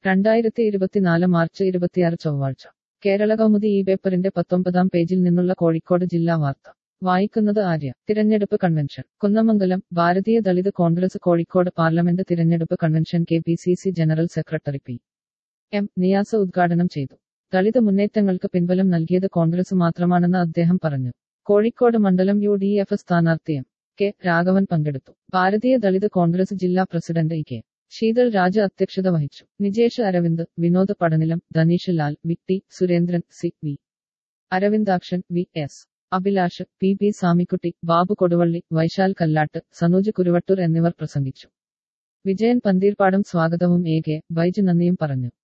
രണ്ടായിരത്തി ഇരുപത്തിനാല് മാർച്ച് ഇരുപത്തിയാറ് ചൊവ്വാഴ്ച കേരള കൗമുദി ഈ പേപ്പറിന്റെ പത്തൊമ്പതാം പേജിൽ നിന്നുള്ള കോഴിക്കോട് ജില്ലാ വാർത്ത വായിക്കുന്നത് ആര്യ തിരഞ്ഞെടുപ്പ് കൺവെൻഷൻ കുന്നമംഗലം ഭാരതീയ ദളിത് കോൺഗ്രസ് കോഴിക്കോട് പാർലമെന്റ് തിരഞ്ഞെടുപ്പ് convention K P C C general secretary P M Niyas ഉദ്ഘാടനം ചെയ്തു ദളിത് മുന്നേറ്റങ്ങൾക്ക് പിൻബലം നൽകിയത് കോൺഗ്രസ് മാത്രമാണെന്ന് അദ്ദേഹം പറഞ്ഞു കോഴിക്കോട് മണ്ഡലം യു ഡി എഫ് സ്ഥാനാർത്ഥി എം കെ രാഘവൻ പങ്കെടുത്തു ഭാരതീയ ദളിത് കോൺഗ്രസ് ജില്ലാ president E K Sheethal Raja അധ്യക്ഷത വഹിച്ചു Nijesh Aravind Vinod Padanilam Dhaneesh Lal V T Surendran C V Aravindakshan V S Abhilash P B Samikutty Babu Koduvally Vaishal Kallatt Sanoj Kuruvattur എന്നിവർ പ്രസംഗിച്ചു വിജയൻ പന്തീർപ്പാടം സ്വാഗതവും എ കെ ബൈജു നന്ദിയും പറഞ്ഞു